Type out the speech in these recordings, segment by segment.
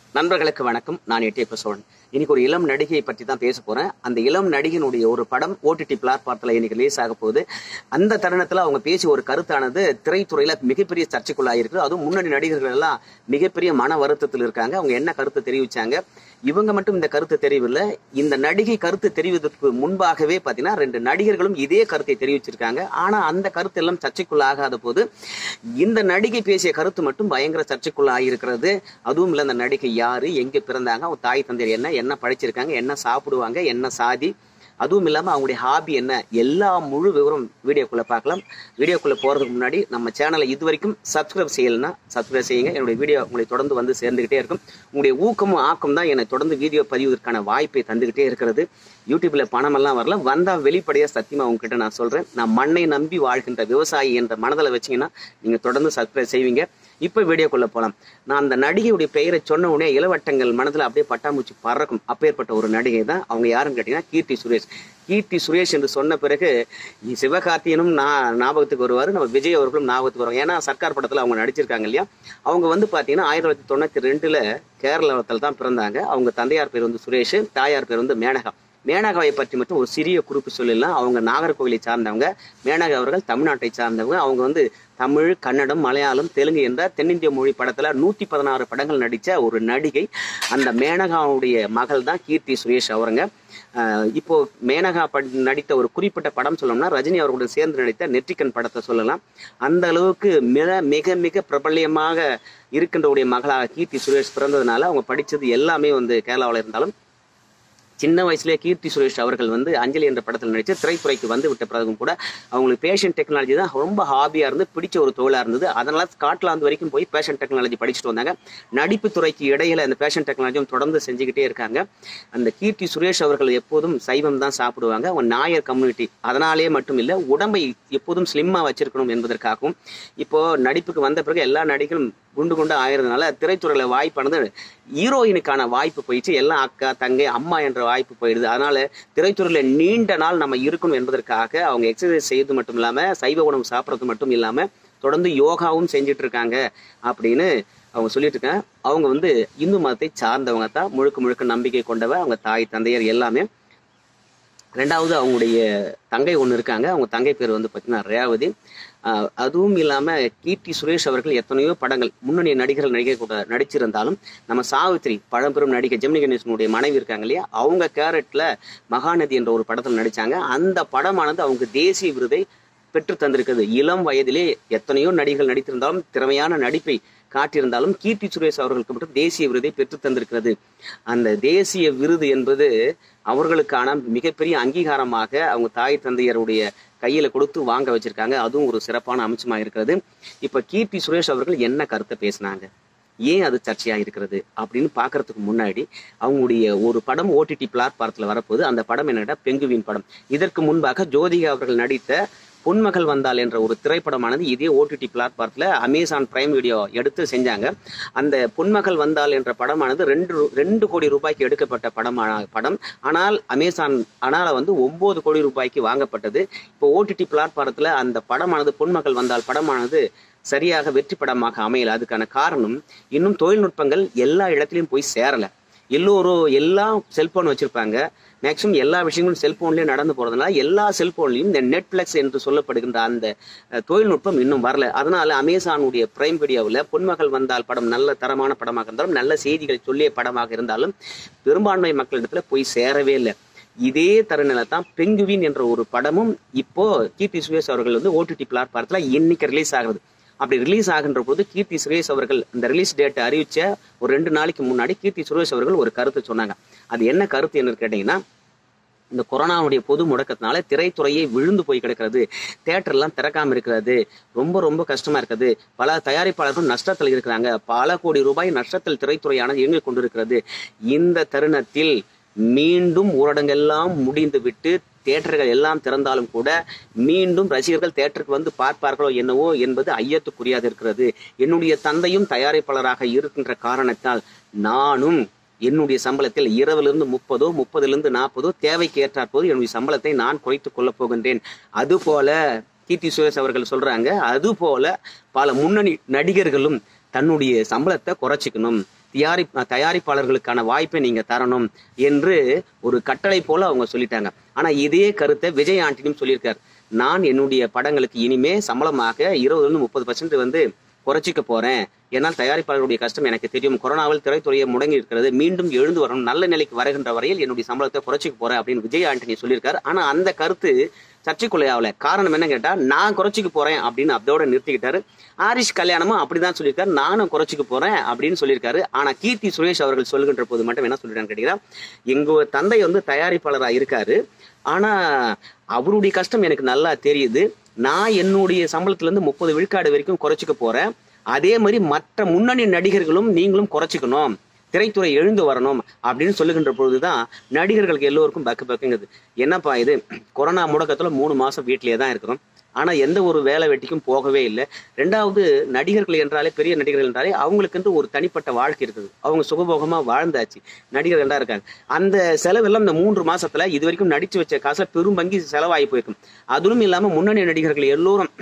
நண்பர்களுக்கு வணக்கம் நான் எட்டியப்ப சோழன் இன்னைக்கு ஒரு இளம் நடிகையை பற்றி தான் பேச போறேன் அந்த இளம் நடிகையினுடைய ஒரு படம் ஓடிடி பிளாட்பார்ட்ல இன்னைக்கு ரிலீஸ் ஆக போகுது அந்த தருணத்துல அவங்க பேசிய ஒரு கருத்தானது திரைத்துறையில மிகப்பெரிய சர்ச்சைக்குள்ளாயிருக்கு அதுவும் முன்னணி நடிகர்கள் எல்லாம் மிகப்பெரிய மன வருத்தத்தில் இருக்காங்க அவங்க என்ன கருத்து தெரிவிச்சாங்க இவங்க மட்டும் இந்த கருத்து தெரியவில்லை இந்த நடிகை கருத்து தெரிவதற்கு முன்பாகவே பாத்தீங்கன்னா ரெண்டு நடிகர்களும் இதே கருத்தை தெரிவிச்சிருக்காங்க ஆனா அந்த கருத்து எல்லாம் சர்ச்சைக்குள்ளாகாத போது இந்த நடிகை பேசிய கருத்து மட்டும் பயங்கர சர்ச்சைக்குள்ளாயிருக்கிறது அதுவும் இல்ல அந்த நடிகை யாரு எங்க பிறந்தாங்க அவங்க தாய் தந்தையர் என்ன என்ன படிச்சிருக்காங்க என்ன சாப்பிடுவாங்க என்ன சாதி அதுவும் இல்லாம அவங்களுடைய ஹாபி என்ன எல்லா முழு விவரம் வீடியோக்குள்ள பார்க்கலாம் வீடியோக்குள்ள போறதுக்கு முன்னாடி நம்ம சேனலை இது வரைக்கும் சப்ஸ்கிரைப் செய்யலைன்னா சப்ஸ்கிரைப் செய்யுங்க என்னுடைய வீடியோ உங்களை தொடர்ந்து வந்து சேர்ந்துகிட்டே இருக்கும் உங்களுடைய ஊக்கமும் ஆக்கம் தான் என்னை தொடர்ந்து வீடியோ பதிவதற்கான வாய்ப்பை தந்துகிட்டே இருக்கிறது யூடியூப்ல பணம் எல்லாம் வரல வந்தா வெளிப்படையா சத்தியமா உங்ககிட்ட நான் சொல்றேன் நான் மண்ணை நம்பி வாழ்கின்ற விவசாயி என்ற மனதில் வச்சீங்கன்னா நீங்க தொடர்ந்து சப்ஸ்கிரைப் செய்வீங்க இப்ப வீடியோக்குள்ள போலாம் நான் அந்த நடிகையுடைய பெயரை சொன்ன உடனே இளவட்டங்கள் மனதுல அப்படியே பட்டாம்பூச்சி பறக்கும் அப்பேற்பட்ட ஒரு நடிகை தான் அவங்க யாருன்னு கேட்டீங்கன்னா கீர்த்தி சுரேஷ் கீர்த்தி சுரேஷ் என்று சொன்ன பிறகு சிவகார்த்தியனும் நான் ஞாபகத்துக்கு வருவார் நம்ம விஜய் அவர்களும் ஞாபகத்துக்கு வருவாங்க ஏன்னா சர்க்கார் படத்துல அவங்க நடிச்சிருக்காங்க இல்லையா அவங்க வந்து பாத்தீங்கன்னா ஆயிரத்தி தொள்ளாயிரத்தி தொண்ணூத்தி ரெண்டுல கேரளத்தில் தான் பிறந்தாங்க அவங்க தந்தையார் பேர் வந்து சுரேஷ் தாயார் பேர் வந்து மேனகா மேனகாவை பற்றி மட்டும் ஒரு சிறிய குறிப்பு சொல்லலாம் அவங்க நாகர்கோவிலை சார்ந்தவங்க மேனகா அவர்கள் தமிழ்நாட்டை சார்ந்தவங்க அவங்க வந்து தமிழ் கன்னடம் மலையாளம் தெலுங்கு என்ற தென்னிந்திய மொழி படத்துல நூத்தி பதினாறு படங்கள் நடிச்ச ஒரு நடிகை அந்த மேனகாவுடைய மகள் தான் கீர்த்தி சுரேஷ் அவருங்க ஆஹ் இப்போ மேனகா பட- நடித்த ஒரு குறிப்பிட்ட படம் சொல்லணும்னா ரஜினி அவர்களுடன் சேர்ந்து நடித்த நெற்றிக்கன் படத்தை சொல்லலாம் அந்த அளவுக்கு மிக மிக மிக பிரபல்யமாக இருக்கின்றவுடைய மகளாக கீர்த்தி சுரேஷ் பிறந்ததுனால அவங்க படிச்சது எல்லாமே வந்து கேரளாவில் இருந்தாலும் சின்ன வயசுலயே கீர்த்தி சுரேஷ் அவர்கள் வந்து அஞ்சலி என்ற படத்தில் நடிச்சு திரைத்துறைக்கு வந்து விட்ட பிறகும் கூட அவங்களுக்கு பேஷன் டெக்னாலஜி தான் ரொம்ப ஹாபியா இருந்து பிடிச்ச ஒரு தொழிலா இருந்தது அதனால ஸ்காட்லாந்து வரைக்கும் போய் பேஷன் டெக்னாலஜி படிச்சுட்டு வந்தாங்க நடிப்பு துறைக்கு இடையில அந்த பேஷன் டெக்னாலஜியும் தொடர்ந்து செஞ்சுக்கிட்டே இருக்காங்க அந்த கீர்த்தி சுரேஷ் அவர்கள் எப்போதும் சைவம் தான் சாப்பிடுவாங்க அவங்க நாயர் கம்யூனிட்டி அதனாலேயே மட்டும் இல்ல உடம்பை எப்போதும் ஸ்லிம்மா வச்சிருக்கணும் என்பதற்காகவும் இப்போ நடிப்புக்கு வந்த பிறகு எல்லா நடிகளும் குண்டு குண்டு ஆயிருந்தனால திரைத்துறையில வாய்ப்பானது ஹீரோயினுக்கான வாய்ப்பு போயிடுச்சு எல்லாம் அக்கா தங்கை அம்மா என்ற வாய்ப்பு போயிடுது அதனால திரைத்துறையில நீண்ட நாள் நம்ம இருக்கணும் என்பதற்காக அவங்க எக்ஸசைஸ் செய்வது மட்டும் இல்லாம சைவ உணவு சாப்பிட்றது மட்டும் இல்லாம தொடர்ந்து யோகாவும் செஞ்சுட்டு இருக்காங்க அப்படின்னு அவங்க சொல்லிட்டு இருக்காங்க அவங்க வந்து இந்து மதத்தை சார்ந்தவங்க தான் முழுக்க முழுக்க நம்பிக்கை கொண்டவ அவங்க தாய் தந்தையர் எல்லாமே ரெண்டாவது அவங்களுடைய தங்கை ஒன்று இருக்காங்க அவங்க தங்கை பேர் வந்து பார்த்தீங்கன்னா ரேவதி ஆஹ் அதுவும் இல்லாம கீர்த்தி சுரேஷ் அவர்கள் எத்தனையோ படங்கள் முன்னணி நடிகர்கள் நடிகை கூட நடிச்சிருந்தாலும் நம்ம சாவித்ரி பழம்பெரும் நடிகை ஜெமினி கணேசனுடைய மனைவி இருக்காங்க இல்லையா அவங்க கேரட்ல மகாநதி என்ற ஒரு படத்தில் நடிச்சாங்க அந்த படமானது அவங்க தேசிய விருதை பெற்று தந்திருக்கிறது இளம் வயதிலே எத்தனையோ நடிகர்கள் நடித்திருந்தாலும் திறமையான நடிப்பை காட்டியிருந்தாலும் கீர்த்தி சுரேஷ் அவர்களுக்கு மட்டும் தேசிய விருதை பெற்று தந்திருக்கிறது அந்த தேசிய விருது என்பது அவர்களுக்கான மிகப்பெரிய அங்கீகாரமாக அவங்க தாய் தந்தையருடைய கையில கொடுத்து வாங்க வச்சிருக்காங்க அதுவும் ஒரு சிறப்பான அம்சமா இருக்கிறது இப்ப கீர்த்தி சுரேஷ் அவர்கள் என்ன கருத்தை பேசினாங்க ஏன் அது சர்ச்சையா இருக்கிறது அப்படின்னு பாக்குறதுக்கு முன்னாடி அவங்களுடைய ஒரு படம் ஓடிடி பிளாட்பாரத்தில் வரப்போகுது அந்த படம் என்னடா பெங்குவின் படம் இதற்கு முன்பாக ஜோதிகா அவர்கள் நடித்த பொன்மகள் வந்தால் என்ற ஒரு திரைப்படமானது இதே ஓடிடி பிளாட்பாரத்தில் அமேசான் பிரைம் வீடியோ எடுத்து செஞ்சாங்க அந்த பொன்மகள் வந்தால் என்ற படமானது ரெண்டு ரூ- ரெண்டு கோடி ரூபாய்க்கு எடுக்கப்பட்ட படமான படம் ஆனால் அமேசான் ஆனால் வந்து ஒன்பது கோடி ரூபாய்க்கு வாங்கப்பட்டது இப்போ ஓடிடி பிளாட்பாரத்தில் அந்த படமானது பொன்மகள் வந்தால் படமானது சரியாக வெற்றி படமாக அமையல அதுக்கான காரணம் இன்னும் தொழில்நுட்பங்கள் எல்லா இடத்துலையும் போய் சேரல எல்லோரும் எல்லாம் செல்போன் வச்சிருப்பாங்க மேக்ஸிமம் எல்லா விஷயங்களும் செல்போன்லயே நடந்து போறதுனால எல்லா செல்போன்லயும் இந்த நெட்ஃபிளக்ஸ் என்று சொல்லப்படுகின்ற அந்த அஹ், தொழில்நுட்பம் இன்னும் வரல அதனால அமேசானுடைய பிரைம் வீடியோவில் பொன்மகள் வந்தால் படம் நல்ல தரமான படமாக இருந்தாலும் நல்ல செய்திகளை சொல்லிய படமாக இருந்தாலும் பெரும்பான்மை மக்களிடத்துல போய் சேரவே இல்லை இதே தருணல தான் பெங்குவின் என்ற ஒரு படமும் இப்போ கீர்த்தி சுரேஷ் அவர்கள் வந்து ஓடிடி பிளாட்பாரத்தில் இன்னைக்கு ரிலீஸ் ஆகுது அப்படி ரிலீஸ் ஆகின்ற போது கீர்த்தி சுரேஷ் அவர்கள் இந்த ரிலீஸ் டேட்டை அறிவிச்ச ஒரு ரெண்டு நாளைக்கு முன்னாடி கீர்த்தி சுரேஷ் அவர்கள் ஒரு கருத்து சொன்னாங்க அது என்ன கருத்து என்னன்னு கேட்டீங்கன்னா இந்த கொரோனாவுடைய பொது முடக்கத்தினால திரைத்துறையே விழுந்து போய் கிடக்கிறது தேட்டர் எல்லாம் திறக்காம இருக்கிறது ரொம்ப ரொம்ப கஷ்டமா இருக்குது பல தயாரிப்பாளர்கள் நஷ்டத்தில் இருக்கிறாங்க பல கோடி ரூபாய் நஷ்டத்தில் திரைத்துறையானது இயங்கிக் கொண்டிருக்கிறது இந்த தருணத்தில் மீண்டும் ஊரடங்கெல்லாம் முடிந்து விட்டு தேட்டர்கள் எல்லாம் திறந்தாலும் கூட மீண்டும் ரசிகர்கள் தேட்டருக்கு வந்து பார்ப்பார்களோ என்னவோ என்பது ஐயத்துக்குரியாது இருக்கிறது என்னுடைய தந்தையும் தயாரிப்பாளராக இருக்கின்ற காரணத்தால் நானும் என்னுடைய சம்பளத்தில் இருபதிலிருந்து முப்பதோ முப்பதிலிருந்து நாற்பதோ தேவைக்கு ஏற்றாற் போது என்னுடைய சம்பளத்தை நான் குறைத்துக் கொள்ளப் போகின்றேன் அதுபோல கீர்த்தி சுரேஷ் அவர்கள் சொல்றாங்க அதுபோல பல முன்னணி நடிகர்களும் தன்னுடைய சம்பளத்தை குறைச்சிக்கணும் தயாரி தயாரிப்பாளர்களுக்கான வாய்ப்பை நீங்க தரணும் என்று ஒரு கட்டளை போல அவங்க சொல்லிட்டாங்க ஆனா இதே கருத்தை விஜய் ஆண்டனியும் சொல்லியிருக்காரு நான் என்னுடைய படங்களுக்கு இனிமே சம்பளமாக இருபதுல இருந்து முப்பது பர்சன்ட் வந்து குறைச்சிக்க போறேன் ஏன்னால் தயாரிப்பாளர்களுடைய கஷ்டம் எனக்கு தெரியும் கொரோனாவில் திரைத்துறையை முடங்கி இருக்கிறது மீண்டும் எழுந்து வரணும் நல்ல நிலைக்கு வருகின்ற வரையில் என்னுடைய சம்பளத்தை குறைச்சிக்க போறேன் அப்படின்னு விஜய் ஆண்டனி சொல்லியிருக்காரு ஆனா அந்த கருத்து சர்ச்சைக்குள்ளையாவல காரணம் என்ன கேட்டா நான் குறைச்சிக்க போறேன் அப்படின்னு அதோட நிறுத்திக்கிட்டாரு ஆரிஷ் கல்யாணமும் அப்படிதான் சொல்லியிருக்காரு நானும் குறைச்சிக்க போறேன் அப்படின்னு சொல்லியிருக்காரு ஆனா கீர்த்தி சுரேஷ் அவர்கள் சொல்லுகின்ற போது மட்டும் என்ன சொல்லிட்டான்னு கேட்டீங்கன்னா எங்க தந்தை வந்து தயாரிப்பாளராக இருக்காரு ஆனா அவருடைய கஷ்டம் எனக்கு நல்லா தெரியுது நான் என்னுடைய சம்பளத்துல இருந்து முப்பது விழுக்காடு வரைக்கும் குறைச்சிக்க போறேன் அதே மாதிரி மற்ற முன்னணி நடிகர்களும் நீங்களும் குறைச்சிக்கணும் திரைத்துறை எழுந்து வரணும் அப்படின்னு சொல்லுகின்ற பொழுதுதான் நடிகர்களுக்கு எல்லோருக்கும் பக்கு பக்குங்குது என்னப்பா இது கொரோனா முடக்கத்துல மூணு மாசம் வீட்டிலேயே தான் இருக்கிறோம் ஆனா எந்த ஒரு வேலை வெட்டிக்கும் போகவே இல்லை ரெண்டாவது நடிகர்கள் என்றாலே பெரிய நடிகர்கள் என்றாலே அவங்களுக்குன்ட்டு ஒரு தனிப்பட்ட வாழ்க்கை இருக்குது அவங்க சுகபோகமா வாழ்ந்தாச்சு நடிகர்கள் தான் இருக்காங்க அந்த செலவெல்லாம் இந்த மூன்று மாசத்துல இது வரைக்கும் நடிச்சு வச்ச காசுல பெரும் பங்கி செலவாகி போயிருக்கும் அதுவும் இல்லாம முன்னணி நடிகர்கள் எல்லோரும்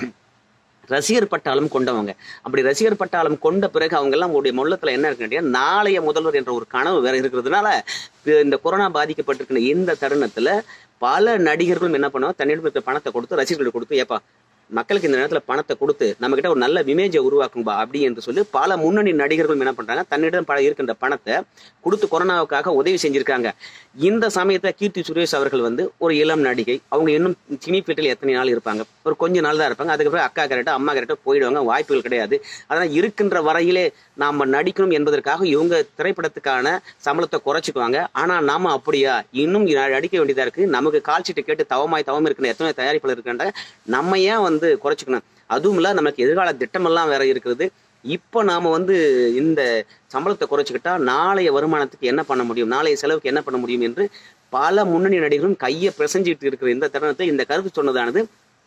ரசிகர் பட்டாளம் கொண்டவங்க அப்படி ரசிகர் பட்டாளம் கொண்ட பிறகு அவங்க எல்லாம் உங்களுடைய முள்ளத்துல என்ன இருக்கு கேட்டீங்கன்னா, நாளைய முதல்வர் என்ற ஒரு கனவு வேற இருக்கிறதுனால இப்ப இந்த கொரோனா பாதிக்கப்பட்டிருக்கிற இந்த தருணத்துல பல நடிகர்களும் என்ன பண்ணுவாங்க தன்னிடம் இருக்க பணத்தை கொடுத்து ரசிகர்களுக்கு கொடுத்து ஏப்பா மக்களுக்கு இந்த நேரத்துல பணத்தை கொடுத்து நம்ம கிட்ட ஒரு நல்ல இமேஜை உருவாக்கும்பா அப்படி என்று சொல்லி பல முன்னணி நடிகர்களும் என்ன பண்றாங்க தன்னிடம் பல இருக்கின்ற பணத்தை கொடுத்து கொரோனாவுக்காக உதவி செஞ்சிருக்காங்க இந்த சமயத்துல கீர்த்தி சுரேஷ் அவர்கள் வந்து ஒரு இளம் நடிகை அவங்க இன்னும் சினி ஃபீல்டில் எத்தனை நாள் இருப்பாங்க ஒரு கொஞ்ச நாள் தான் இருப்பாங்க அதுக்கப்புறம் அக்கா கரெக்டா அம்மா கரெக்டா போயிடுவாங்க வாய்ப்புகள் கிடையாது அதனால் இருக்கின்ற வரையிலே நாம நடிக்கணும் என்பதற்காக இவங்க திரைப்படத்துக்கான சம்பளத்தை குறைச்சிக்குவாங்க ஆனா நாம அப்படியா இன்னும் நடிக்க வேண்டியதா இருக்கு நமக்கு கால் சீட்டை கேட்டு தவமாய் தவம் இருக்கிற எத்தனை தயாரிப்பாளர் இருக்காங்க நம்ம ஏன் வந்து குறைச்சிக்கணும் அதுவும் இல்ல நமக்கு எதிர்கால திட்டமெல்லாம் வேற இருக்குது இப்போ நாம வந்து இந்த சம்பளத்தை குறைச்சிக்கிட்டா நாளைய வருமானத்துக்கு என்ன பண்ண முடியும் நாளைய செலவுக்கு என்ன பண்ண முடியும் என்று பல முன்னணி நடிகர்களும் கையை பிசைஞ்சிட்டு இருக்கிற இந்த தருணத்தை இந்த கருத்து சொன்னதானது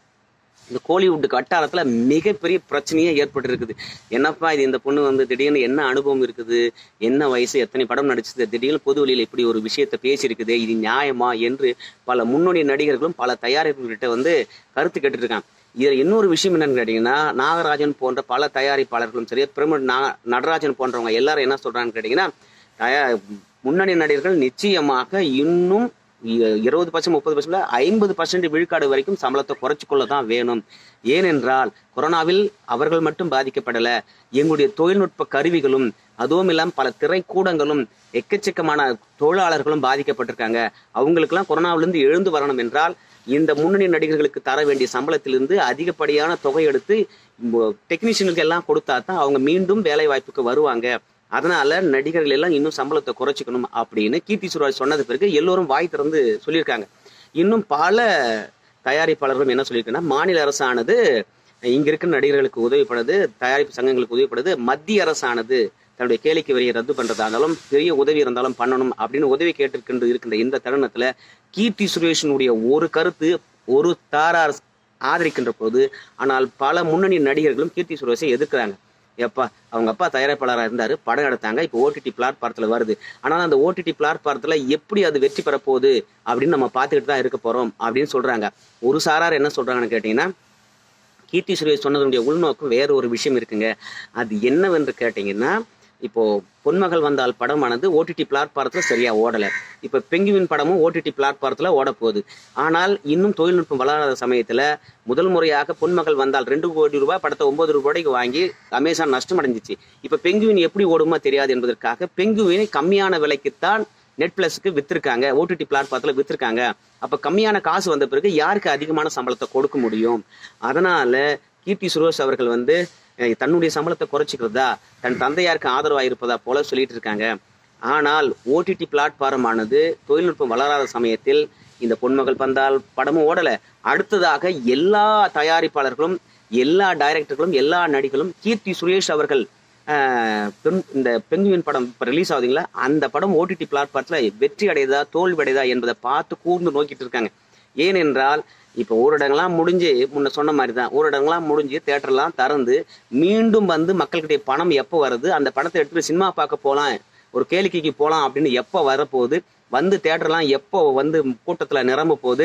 இந்த கோலிவுட் வட்டாரத்துல மிகப்பெரிய பிரச்சனையே ஏற்பட்டு இருக்குது என்னப்பா இது இந்த பொண்ணு வந்து திடீர்னு என்ன அனுபவம் இருக்குது என்ன வயசு எத்தனை படம் நடிச்சது திடீர்னு பொது வழியில் இப்படி ஒரு விஷயத்த பேசியிருக்குது இது நியாயமா என்று பல முன்னணி நடிகர்களும் பல தயாரிப்புகிட்ட வந்து கருத்து கேட்டுட்டு இருக்காங்க இதுல இன்னொரு விஷயம் என்னன்னு கேட்டீங்கன்னா நாகராஜன் போன்ற பல தயாரிப்பாளர்களும் சரி பிரமுக நா- நடராஜன் போன்றவங்க எல்லாரும் என்ன சொல்றாங்கன்னு கேட்டீங்கன்னா தயா முன்னணி நடிகர்கள் நிச்சயமாக இன்னும் இ- இருபது பர்சன்ட் முப்பது பர்சன்ட் ஐம்பது பர்சன்ட் விழுக்காடு வரைக்கும் சம்பளத்தை குறைச்சிக்கொள்ள தான் வேணும் ஏனென்றால் கொரோனாவில் அவர்கள் மட்டும் பாதிக்கப்படல எங்களுடைய தொழில்நுட்ப கருவிகளும் அதுவும் இல்லாமல் பல திரைக்கூடங்களும் எக்கச்சக்கமான தொழிலாளர்களும் பாதிக்கப்பட்டிருக்காங்க அவங்களுக்கெல்லாம் கொரோனாவிலிருந்து எழுந்து வரணும் என்றால் இந்த முன்னணி நடிகர்களுக்கு தர வேண்டிய சம்பளத்திலிருந்து அதிகப்படியான தொகை எடுத்து டெக்னீஷியனுக்கு எல்லாம் கொடுத்தா தான் அவங்க மீண்டும் வேலை வாய்ப்புக்கு வருவாங்க அதனால நடிகர்கள் எல்லாம் இன்னும் சம்பளத்தை குறைச்சிக்கணும் அப்படின்னு கீர்த்தி சுராஜ் சொன்னது பிறகு எல்லோரும் வாய் திறந்து சொல்லியிருக்காங்க இன்னும் பல தயாரிப்பாளர்களும் என்ன சொல்லியிருக்காங்கன்னா மாநில அரசானது இங்க இருக்கிற நடிகர்களுக்கு உதவி பண்ணுது தயாரிப்பு சங்கங்களுக்கு உதவி பண்ணுது மத்திய அரசானது தன்னுடைய கேளிக்கை வரியை ரத்து பண்றதா இருந்தாலும் பெரிய உதவி இருந்தாலும் பண்ணணும் அப்படின்னு உதவி கேட்டிருக்கின்ற இருக்கின்ற இந்த தருணத்துல கீர்த்தி சுரேஷனுடைய ஒரு கருத்து ஒரு தாரார் ஆதரிக்கின்ற போது ஆனால் பல முன்னணி நடிகர்களும் கீர்த்தி சுரேஷை எதிர்க்கிறாங்க எப்பா அவங்க அப்பா தயாரிப்பாளராக இருந்தாரு படம் எடுத்தாங்க இப்போ ஓடிடி பிளாட்பாரத்துல வருது ஆனால் அந்த ஓடிடி பிளாட்பாரத்துல எப்படி அது வெற்றி பெற போகுது அப்படின்னு நம்ம பார்த்துக்கிட்டு தான் இருக்க போறோம் அப்படின்னு சொல்றாங்க ஒரு சாரார் என்ன சொல்றாங்கன்னு கேட்டீங்கன்னா கீர்த்தி சுரேஷ் சொன்னதனுடைய உள்நோக்கம் வேற ஒரு விஷயம் இருக்குங்க அது என்னவென்று கேட்டீங்கன்னா இப்போ பொன்மகள் வந்தால் படமானது ஓடிடி பிளாட்பாரத்தில் சரியா ஓடல இப்போ பெங்குவின் படமும் ஓடிடி பிளாட்பாரத்தில் ஓட போகுது ஆனால் இன்னும் தொழில்நுட்பம் வளராத சமயத்துல முதல் முறையாக பொன்மகள் வந்தால் ரெண்டு கோடி ரூபாய் படத்தை ஒன்பது ரூபாய்க்கு வாங்கி அமேசான் நஷ்டம் அடைஞ்சிச்சு இப்போ பெங்குவின் எப்படி ஓடுமா தெரியாது என்பதற்காக பெங்குவினை கம்மியான விலைக்குத்தான் நெட் பிளஸ்க்கு வித்திருக்காங்க ஓடிடி பிளாட்பாரத்தில் வித்திருக்காங்க அப்ப கம்மியான காசு வந்த பிறகு யாருக்கு அதிகமான சம்பளத்தை கொடுக்க முடியும் அதனால கீர்த்தி சுரேஷ் அவர்கள் வந்து அஹ், தன்னுடைய சம்பளத்தை குறைச்சிக்கிறதா தன் தந்தையாருக்கு ஆதரவா இருப்பதா போல சொல்லிட்டு இருக்காங்க ஆனால் ஓடிடி பிளாட்பாரம் ஆனது தொழில்நுட்பம் வளராத சமயத்தில் இந்த பொன்மகள் பந்தால் படமும் ஓடல அடுத்ததாக எல்லா தயாரிப்பாளர்களும் எல்லா டைரக்டர்களும் எல்லா நடிகளும் கீர்த்தி சுரேஷ் அவர்கள் ஆஹ், பெண்- இந்த பெங்குவின் படம் இப்போ ரிலீஸ் ஆகுதுங்களா அந்த படம் ஓடிடி பிளாட்பாரத்தில் வெற்றி அடையுதா தோல்வி அடையுதா என்பதை பார்த்து கூர்ந்து நோக்கிட்டு இருக்காங்க ஏனென்றால் இப்போ ஊரடங்கெல்லாம் முடிஞ்சு முன்ன சொன்ன மாதிரி தான் ஊரடங்கெல்லாம் முடிஞ்சு தேட்டர்லாம் திறந்து மீண்டும் வந்து மக்கள்கிட்ட பணம் எப்போ வருது அந்த பணத்தை எடுத்துட்டு சினிமா பார்க்க போகலாம் ஒரு கேளிக்கைக்கு போகலாம் அப்படின்னு எப்போ வரப்போகுது வந்து தேட்டர்லாம் எப்போ வந்து கூட்டத்தில் நிரம்ப போகுது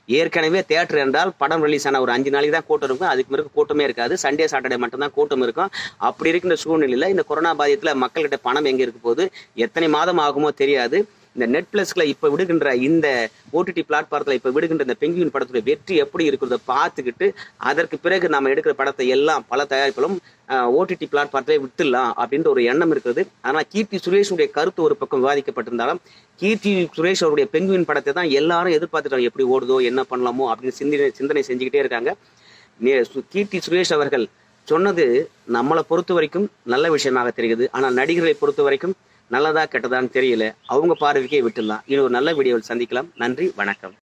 ஏற்கனவே தேட்டர் என்றால் படம் ரிலீஸ் ஆன ஒரு அஞ்சு நாளைக்கு தான் கூட்டம் இருக்கும் அதுக்கு பிறகு கூட்டமே இருக்காது சண்டே சாட்டர்டே மட்டும்தான் கூட்டம் இருக்கும் அப்படி இருக்கின்ற சூழ்நிலையில இந்த கொரோனா பாதியத்துல மக்கள்கிட்ட பணம் எங்க இருக்க போகுது எத்தனை மாதம் ஆகுமோ தெரியாது இந்த நெட் பிளஸ்ல இப்ப விடுகின்ற இந்த ஓடிடி பிளாட்ஃபாரத்துல இப்ப விடுகின்ற இந்த பெங்குவின் படத்துடைய வெற்றி எப்படி இருக்கிறத பார்த்துக்கிட்டு அதற்கு பிறகு நாம எடுக்கிற படத்தை எல்லாம் பல தயாரிப்புகளும் ஓடிடி பிளாட்ஃபாரத்திலே விட்டுலாம் அப்படின்ற ஒரு எண்ணம் இருக்குது ஆனா கீர்த்தி சுரேஷுடைய கருத்து ஒரு பக்கம் விவாதிக்கப்பட்டிருந்தாலும் கீர்த்தி சுரேஷ் அவருடைய பெங்குவின் படத்தை தான் எல்லாரும் எதிர்பார்த்துட்டாங்க எப்படி ஓடுதோ என்ன பண்ணலாமோ அப்படின்னு சிந்தனை சிந்தனை செஞ்சுக்கிட்டே இருக்காங்க நே- சு- கீர்த்தி சுரேஷ் அவர்கள் சொன்னது நம்மளை பொறுத்த வரைக்கும் நல்ல விஷயமாக தெரியுது ஆனால் நடிகர்களை பொறுத்த வரைக்கும் நல்லதா கெட்டதான்னு தெரியல அவங்க பார்வைக்கே விட்டுடலாம் இன்னொரு நல்ல வீடியோவில் சந்திக்கலாம் நன்றி வணக்கம்